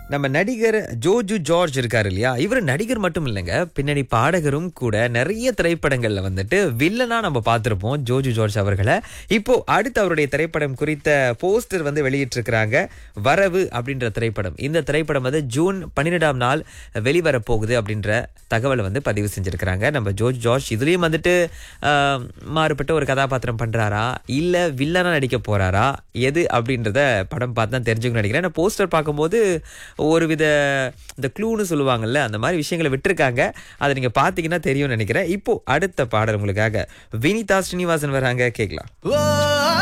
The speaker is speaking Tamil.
நம்ம நடிகர் ஜோஜு ஜார்ஜ் இருக்காரு இல்லையா இவர் நடிகர் மட்டும் இல்லைங்க பின்னணி பாடகரும் கூட நிறைய திரைப்படங்கள்ல வந்துட்டு வில்லனா நம்ம பார்த்திருப்போம் ஜோஜு ஜார்ஜ் அவர்களை இப்போ அடுத்து அவருடைய திரைப்படம் குறித்த போஸ்டர் வந்து வெளியிட்டிருக்கிறாங்க வரவு அப்படின்ற திரைப்படம் இந்த திரைப்படம் வந்து ஜூன் பன்னிரெண்டாம் நாள் வெளிவர போகுது அப்படின்ற தகவலை வந்து பதிவு செஞ்சிருக்கிறாங்க நம்ம ஜோர்ஜ் ஜார்ஜ் இதுலயும் வந்துட்டு ஆஹ், மாறுபட்ட ஒரு கதாபாத்திரம் பண்றாரா இல்ல வில்லனா நடிக்க போறாரா எது அப்படின்றத படம் பார்த்து தான் தெரிஞ்சுக்கணும்னு நினைக்கிறேன் நான் போஸ்டர் பார்க்கும்போது ஒரு வித இந்த க்ளூன்னு சொல்லுவாங்கல்ல அந்த மாதிரி விஷயங்களை விட்டுருக்காங்க அதை நீங்க பாத்தீங்கன்னா தெரியும்னு நினைக்கிறேன் இப்போ அடுத்த பாடல் உங்களுக்காக வினிதா ஸ்ரீனிவாசன் வராங்க கேட்கலாம் ஓ